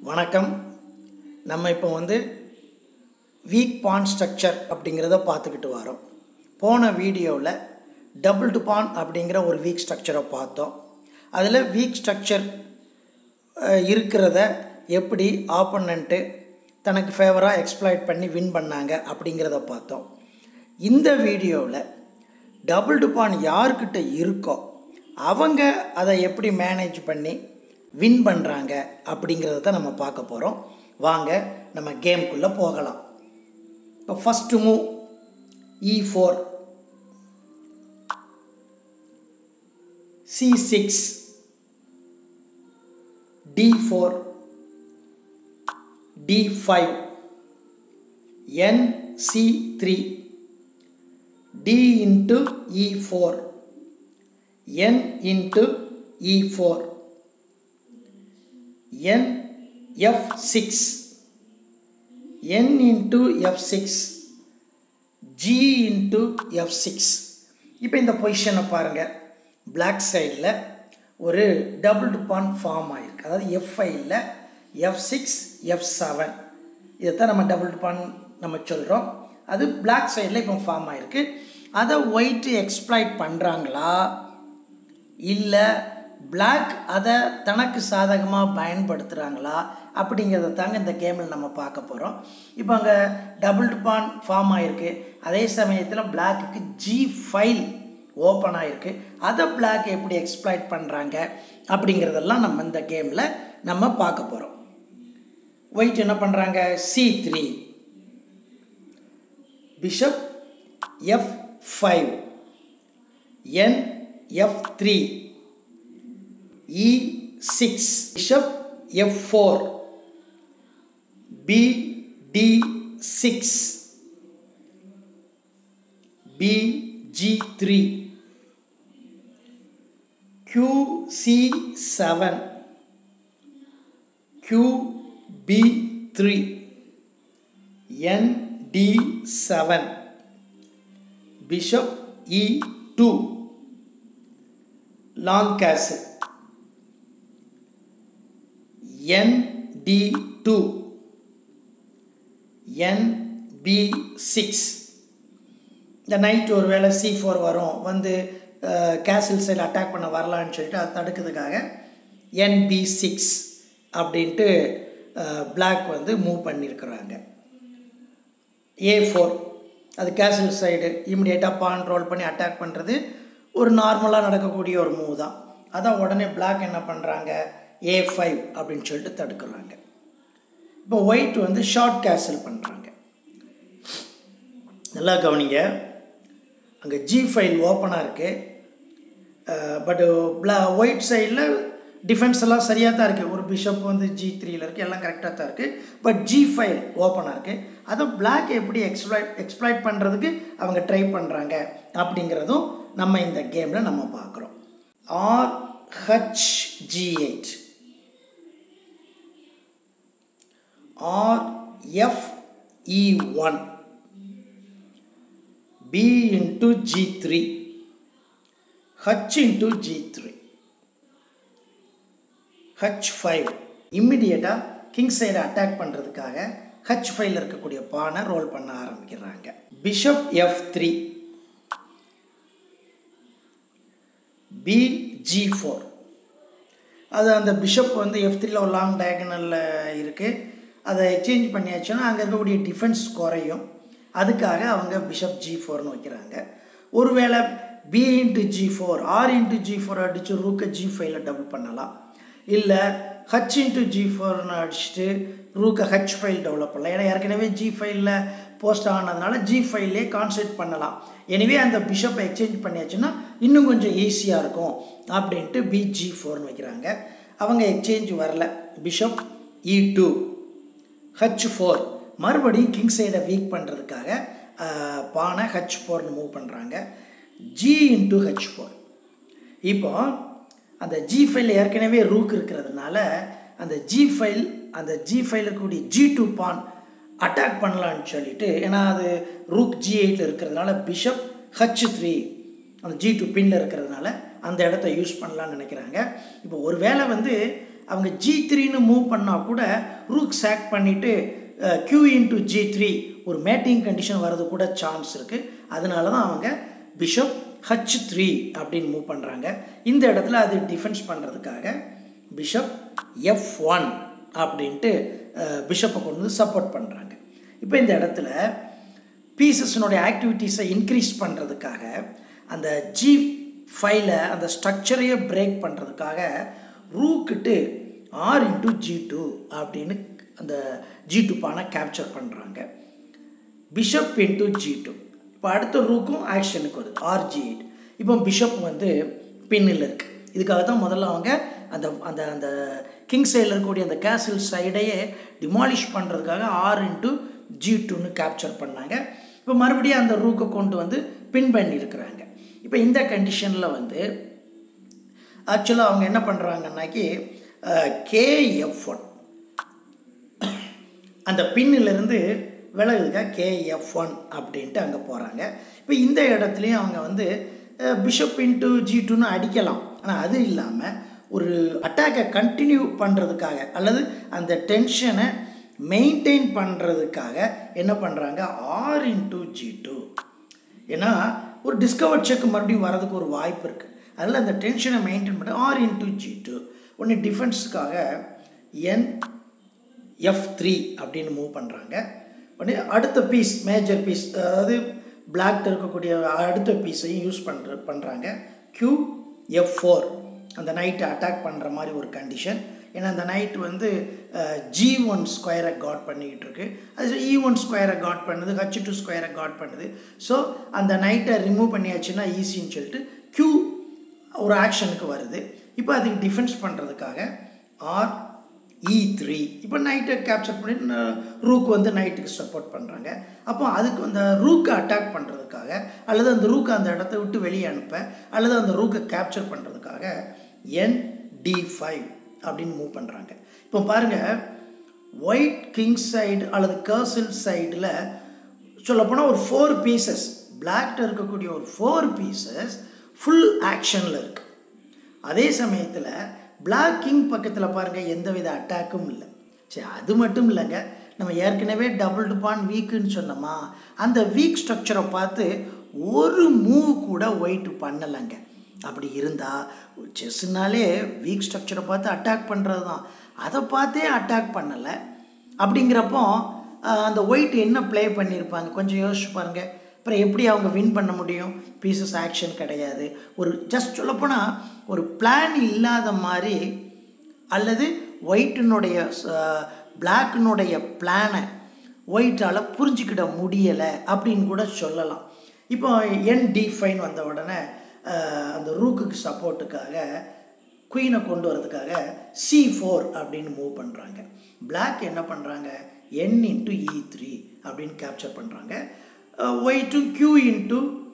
வணக்கம் நம்ம இப்போ வந்து வீக் பான் ஸ்ட்ரக்சர் அப்படிங்கிறத பார்த்துக்கிட்டு வரோம் போன வீடியோவில் டபுள் டு பான் அப்படிங்கிற ஒரு வீக் ஸ்ட்ரக்சரை பார்த்தோம் அதில் வீக் ஸ்ட்ரக்சர் இருக்கிறத எப்படி ஆப்போனண்ட்டு தனக்கு ஃபேவராக எக்ஸ்ப்ளாய்ட் பண்ணி வின் பண்ணாங்க அப்படிங்கிறத பார்த்தோம் இந்த வீடியோவில் டபுள் டு பான் யார்கிட்ட இருக்கோ அவங்க அதை எப்படி மேனேஜ் பண்ணி வின் பண்ணுறாங்க அப்படிங்கிறத தான் நம்ம பார்க்க போகிறோம் வாங்க நம்ம கேம்குள்ளே போகலாம் இப்போ first move E four C six D four D five N C three D into E four N into E four n f6 n into f6 g into f6 இப்போ இந்த பொசிஷனை பாருங்கள் பிளாக் சைடில் ஒரு டபுள் பான் form ஆகிருக்கு அதாவது F ஃபைவ்ல F six F seven இதைத்தான் நம்ம டபுள் பான் நம்ம சொல்கிறோம் அது பிளாக் சைடில் இப்போ ஃபார்ம் ஆகிருக்கு அதை ஒயிட்டு எக்ஸ்ப்ளாய்ட் பண்ணுறாங்களா இல்லை பிளாக் அதை தனக்கு சாதகமாக பயன்படுத்துகிறாங்களா அப்படிங்கிறத தாங்க இந்த கேமில் நம்ம பார்க்க போகிறோம் இப்போ அங்கே டபுள் பான் ஃபார்ம் ஆகிருக்கு அதே சமயத்தில் பிளாக்குக்கு ஜி ஃபைல் ஓப்பன் ஆகிருக்கு அதை பிளாக் எப்படி எக்ஸ்ப்ளாய்ட் பண்ணுறாங்க அப்படிங்கிறதெல்லாம் நம்ம இந்த கேமில் நம்ம பார்க்க போகிறோம் ஒயிட் என்ன பண்ணுறாங்க C three bishop F five N F three E6 bishop F4 BD6 BG3 QC7 QB3 ND7 bishop E2 long castle ND2 NB6 இந்த நைட் ஒரு வேளை சி ஃபோர் வரும் வந்து கேசில் சைடில் அட்டாக் பண்ண வரலான்னு சொல்லிட்டு அதை தடுக்கிறதுக்காக என்பி சிக்ஸ் அப்படின்ட்டு பிளாக் வந்து மூவ் பண்ணியிருக்கிறாங்க ஏ ஃபோர் அது கேசில் சைடு இமிடியேட்டாக பான் ரோல் பண்ணி அட்டாக் பண்ணுறது ஒரு நார்மலாக நடக்கக்கூடிய ஒரு மூவ் தான் அதான் உடனே பிளாக் என்ன பண்ணுறாங்க ஏ ஃபைவ் அப்படின்னு சொல்லிட்டு தடுக்கிறாங்க இப்போ ஒயிட் வந்து ஷார்ட் கேன்சல் பண்ணுறாங்க நல்லா கவனிங்க அங்கே ஜி ஃபைல் ஓப்பனாக இருக்குது பட்டு பிளா ஒயிட் சைடில் டிஃபென்ஸ் எல்லாம் சரியாக தான் இருக்குது ஒரு பிஷப் வந்து ஜி த்ரீயில் இருக்குது எல்லாம் கரெக்டாக தான் இருக்குது பட் ஜி ஃபைல் ஓப்பனாக இருக்குது அதை பிளாக் எப்படி எக்ஸ்ப்ளாய்ட் எக்ஸ்ப்ளாய்ட் பண்ணுறதுக்கு அவங்க ட்ரை பண்ணுறாங்க அப்படிங்கிறதும் நம்ம இந்த கேமில் நம்ம பார்க்குறோம் R H G eight or FE1 B into G3 H into G3 H5 இம்மிடியேட்டாக கிங் சைடை அட்டாக் பண்ணுறதுக்காக ஹச் ஃபைவ்ல இருக்கக்கூடிய பானை ரோல் பண்ண ஆரம்பிக்கிறாங்க bishop F three B G four அது அந்த பிஷப் வந்து எஃப் த்ரீல ஒரு லாங் டயகனலில் இருக்குது அதை எக்ஸ்சேஞ்ச் பண்ணியாச்சுன்னா அங்கே இருக்கக்கூடிய டிஃபென்ஸ் குறையும் அதுக்காக அவங்க பிஷப் ஜி ஃபோர்னு வைக்கிறாங்க ஒருவேளை B into G four R into G four அடித்து ரூக்கை ஜி ஃபைவ்ல டபுள் பண்ணலாம் இல்லை ஹச் இன்ட்டு ஜி ஃபோர்னு அடிச்சுட்டு ரூக்கை ஹச் ஃபைல் டெவலப் பண்ணலாம் ஏன்னா ஏற்கனவே ஜி ஃபைலில் போஸ்ட் ஆனதுனால ஜி ஃபைல்லே கான்சன்ட்ரேட் பண்ணலாம் எனவே அந்த பிஷப்பை எக்ஸ்சேஞ்ச் பண்ணியாச்சுன்னா இன்னும் கொஞ்சம் ஈஸியாக இருக்கும் அப்படின்ட்டு பி ஜி ஃபோர்னு வைக்கிறாங்க அவங்க எக்ஸ்சேஞ்ச் வரல bishop E two H four மறுபடியும் கிங் சைடை வீக் பண்ணுறதுக்காக பானை ஹச் ஃபோர்னு மூவ் பண்ணுறாங்க ஜி இன்ட்டு ஹச் ஃபோர் இப்போ அந்த ஜி ஃபைல் ஏற்கனவே ரூக் இருக்கிறதுனால அந்த ஜி ஃபைல் அந்த ஜி ஃபைல் இருக்கக்கூடிய ஜி டூ பான் அட்டாக் பண்ணலான்னு சொல்லிட்டு ஏன்னா அது ரூக் ஜி எயிட்டில் இருக்கிறதுனால பிஷப் ஹச் த்ரீ அந்த ஜி டூ பின்னில் இருக்கிறதுனால அந்த இடத்த யூஸ் பண்ணலான்னு நினைக்கிறாங்க இப்போ ஒரு வேளை வந்து அவங்க ஜி த்ரீன்னு மூவ் பண்ணால் கூட ரூக் சேக் பண்ணிவிட்டு கியூ இன்ட்டு ஜி த்ரீ ஒரு மேட்டிங் கண்டிஷன் வர்றது கூட சான்ஸ் இருக்குது அதனால தான் அவங்க பிஷப் ஹச் த்ரீ அப்படின்னு மூவ் பண்ணுறாங்க இந்த இடத்துல அது டிஃபென்ஸ் பண்ணுறதுக்காக பிஷப் எஃப் ஒன் அப்படின்ட்டு பிஷப்பை கொண்டு வந்து சப்போர்ட் பண்ணுறாங்க இப்போ இந்த இடத்துல பீசஸ்னுடைய ஆக்டிவிட்டீஸை இன்க்ரீஸ் பண்ணுறதுக்காக அந்த ஜி ஃபைல அந்த ஸ்ட்ரக்சரையே பிரேக் பண்ணுறதுக்காக ரூக்கிட்டு ஆர் இன்ட்டு ஜி டூ அப்படின்னு அந்த ஜி டூ பானை கேப்சர் பண்ணுறாங்க பிஷப் இன்ட்டு ஜி டூ இப்போ அடுத்த ரூக்கும் ஆக்ஷனுக்கு வருது ஆர் ஜி எயிட் இப்போ பிஷப் வந்து பின்னில் இருக்குது இதுக்காக தான் முதல்ல அவங்க அந்த அந்த அந்த கிங் சைடில் இருக்கக்கூடிய அந்த கேசில் சைடையே டிமாலிஷ் பண்ணுறதுக்காக ஆர் இன்ட்டு ஜி டூன்னு கேப்சர் பண்ணாங்க இப்போ மறுபடியும் அந்த ரூக்கை கொண்டு வந்து பின் பண்ணியிருக்கிறாங்க இப்போ இந்த கண்டிஷனில் வந்து ஆக்சுவலாக அவங்க என்ன பண்ணுறாங்கன்னாக்கி கேஎஃப் ஒன் அந்த பின்னிலிருந்து விலகுதுக்காக கேஎஃப் ஒன் அப்படின்ட்டு அங்கே போகிறாங்க இப்போ இந்த இடத்துலையும் அவங்க வந்து பிஷப் இன்ட்டு ஜி டூன்னு அடிக்கலாம் ஆனால் அது இல்லாமல் ஒரு அட்டாக்கை கண்டினியூ பண்ணுறதுக்காக அல்லது அந்த டென்ஷனை மெயின்டைன் பண்ணுறதுக்காக என்ன பண்ணுறாங்க ஆர் இன்ட்டு ஜி டூ ஏன்னா ஒரு டிஸ்கவர் செக் மறுபடியும் வரதுக்கு ஒரு வாய்ப்பு இருக்குது அதில் அந்த டென்ஷனை மெயின்டைன் பண்ண ஆர் இன்ட்டு ஜி டூ ஒன்று டிஃபென்ஸுக்காக என் எஃப் த்ரீ அப்படின்னு மூவ் பண்ணுறாங்க உடனே அடுத்த பீஸ் மேஜர் பீஸ் அதாவது பிளாக்ட் இருக்கக்கூடிய அடுத்த பீஸையும் யூஸ் பண்ணுற பண்ணுறாங்க க்யூ எஃப் ஃபோர் அந்த நைட்டை அட்டாக் பண்ணுற மாதிரி ஒரு கண்டிஷன் ஏன்னா அந்த நைட் வந்து ஜி ஒன் ஸ்கொயரை காட் பண்ணிக்கிட்டு இருக்கு அது இ ஒன் ஸ்கொயரை காட் பண்ணுது ஹச் டூ ஸ்கொயரை காட் பண்ணுது ஸோ அந்த நைட்டை ரிமூவ் பண்ணியாச்சுன்னா ஈஸின்னு சொல்லிட்டு க்யூ ஒரு ஆக்ஷனுக்கு வருது இப்போ அதுக்கு டிஃபென்ஸ் பண்ணுறதுக்காக ஆர் இ த்ரீ இப்போ நைட்டை கேப்சர் பண்ணி ரூக் வந்து நைட்டுக்கு சப்போர்ட் பண்ணுறாங்க அப்போ அதுக்கு அந்த ரூக்கை அட்டாக் பண்ணுறதுக்காக அல்லது அந்த ரூக்கை அந்த இடத்த விட்டு வெளியே அனுப்ப அல்லது அந்த ரூக்கை கேப்சர் பண்ணுறதுக்காக என் டி ஃபைவ் அப்படின்னு மூவ் பண்ணுறாங்க இப்போ பாருங்கள் ஒயிட் கிங் சைடு அல்லது கர்சல் சைடில் சொல்லப்போனால் ஒரு ஃபோர் பீசஸ் பிளாக்ட இருக்கக்கூடிய ஒரு ஃபோர் பீசஸ் ஃபுல் ஆக்ஷனில் இருக்குது அதே சமயத்தில் பிளாக் கிங் பக்கத்தில் பாருங்கள் எந்த வித அட்டாக்கும் இல்லை சரி அது மட்டும் இல்லைங்க நம்ம ஏற்கனவே டபுள் டுபான் வீக்குன்னு சொன்னோமா அந்த வீக் ஸ்ட்ரக்சரை பார்த்து ஒரு மூவ் கூட ஒயிட் பண்ணலைங்க அப்படி இருந்தால் செஸ்ஸுனாலே வீக் ஸ்ட்ரக்சரை பார்த்து அட்டாக் பண்ணுறது தான் அதை பார்த்தே அட்டாக் பண்ணலை அப்படிங்கிறப்போ அந்த ஒயிட் என்ன ப்ளே பண்ணியிருப்பாங்க கொஞ்சம் யோசிச்சு பாருங்கள் அப்புறம் எப்படி அவங்க வின் பண்ண முடியும் பீசஸ் ஆக்ஷன் கிடையாது ஒரு ஜஸ்ட் சொல்லப்போனால் ஒரு பிளான் இல்லாத மாதிரி அல்லது ஒயிட்டினுடைய பிளாக்கினுடைய பிளானை ஒயிட்டால் புரிஞ்சிக்கிட முடியலை அப்படின்னு கூட சொல்லலாம் இப்போ என் டி ஃபைன் வந்த உடனே அந்த ரூக்குக்கு சப்போர்ட்டுக்காக குயினை கொண்டு வரதுக்காக சி ஃபோர் அப்படின்னு மூவ் பண்ணுறாங்க பிளாக் என்ன பண்ணுறாங்க என் இன்ட்டு இ த்ரீ அப்படின்னு கேப்சர் பண்ணுறாங்க ஒயிட்டும் கியூ இன்ட்டு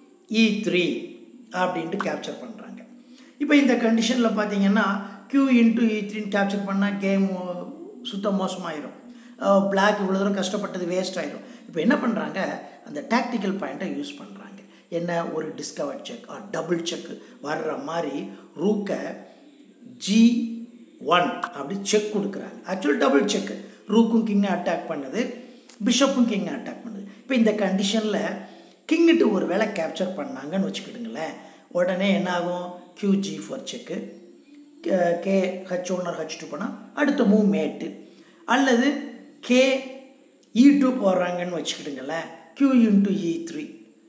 இ த்ரீ அப்படின்ட்டு கேப்சர் பண்ணுறாங்க இப்போ இந்த கண்டிஷனில் பார்த்தீங்கன்னா கியூ இன்ட்டு இ த்ரீன்னு கேப்சர் பண்ணால் கேம் சுத்தம் மோசமாயிரும் பிளாக் இவ்வளோ தூரம் கஷ்டப்பட்டது வேஸ்ட் ஆயிரும் இப்போ என்ன பண்ணுறாங்க அந்த டாக்டிக்கல் பாயிண்ட்டை யூஸ் பண்ணுறாங்க என்ன ஒரு discover check or double check வர்ற மாதிரி ரூக்கை ஜி ஒன் அப்படி செக் கொடுக்குறாங்க ஆக்சுவல் டபுள் செக் ரூக்கும் கிங்கை அட்டாக் பண்ணுது பிஷப்பும் கிங்கை அட்டாக் பண்ணுது இப்போ இந்த கண்டிஷனில் கிங்கிட்டு ஒரு வேளை கேப்சர் பண்ணாங்கன்னு வச்சுக்கிடுங்களேன் உடனே என்ன ஆகும் Q G four check K H ஒன்னர் ஹச் டூ பண்ணால் அடுத்த மூவ் மேட்டு அல்லது கே இ டூ போடுறாங்கன்னு வச்சுக்கிடுங்களேன் Q into E three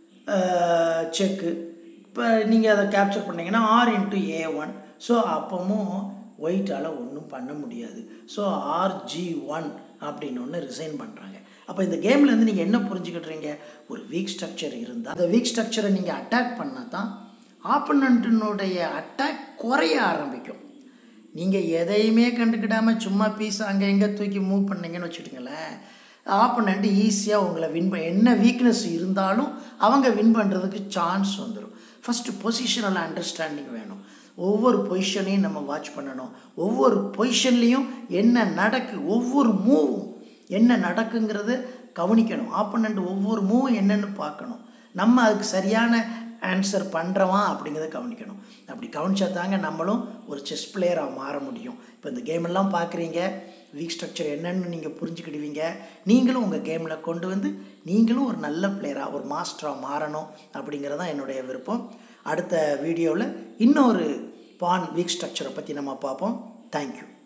check இப்போ நீங்கள் அதை கேப்சர் பண்ணிங்கன்னா R into A one so அப்பவும் ஒயிட்டால் ஒன்றும் பண்ண முடியாது ஸோ ஆர்ஜி ஒன் அப்படின்னு ஒன்று ரிசைன் பண்ணுறாங்க அப்போ இந்த கேம்லேருந்து நீங்கள் என்ன புரிஞ்சுக்கிட்டுறீங்க ஒரு வீக் ஸ்ட்ரக்சர் இருந்தால் அந்த வீக் ஸ்ட்ரக்சரை நீங்கள் அட்டாக் பண்ணால் தான் ஆப்பனண்ட்டினுடைய அட்டாக் குறைய ஆரம்பிக்கும் நீங்கள் எதையுமே கண்டுக்கிடாமல் சும்மா பீஸ் அங்கே எங்கே தூக்கி மூவ் பண்ணீங்கன்னு வச்சுட்டுங்களேன் ஆப்பனண்ட் ஈஸியாக உங்களை வின் பண்ண என்ன வீக்னஸ் இருந்தாலும் அவங்க வின் பண்ணுறதுக்கு சான்ஸ் வந்துடும் ஃபஸ்ட்டு பொசிஷனல் அண்டர்ஸ்டாண்டிங் வேணும் ஒவ்வொரு பொசிஷனையும் நம்ம வாட்ச் பண்ணணும் ஒவ்வொரு பொசிஷன்லேயும் என்ன நடக்கு ஒவ்வொரு மூவும் என்ன நடக்குங்கிறது கவனிக்கணும் ஆப்பனண்ட் ஒவ்வொரு மூவும் என்னென்னு பார்க்கணும் நம்ம அதுக்கு சரியான ஆன்சர் பண்ணுறவன் அப்படிங்கிறத கவனிக்கணும் அப்படி கவனிச்சா தாங்க நம்மளும் ஒரு செஸ் பிளேயராக மாற முடியும் இப்போ இந்த கேமெல்லாம் பார்க்குறீங்க வீக் ஸ்ட்ரக்சர் என்னன்னு நீங்கள் புரிஞ்சுக்கிடுவீங்க நீங்களும் உங்கள் கேமில் கொண்டு வந்து நீங்களும் ஒரு நல்ல பிளேயராக ஒரு மாஸ்டராக மாறணும் அப்படிங்கிறது தான் என்னுடைய விருப்பம் அடுத்த வீடியோவில் இன்னொரு பான் வீக் ஸ்ட்ரக்சரை பற்றி நம்ம பார்ப்போம் தேங்க்யூ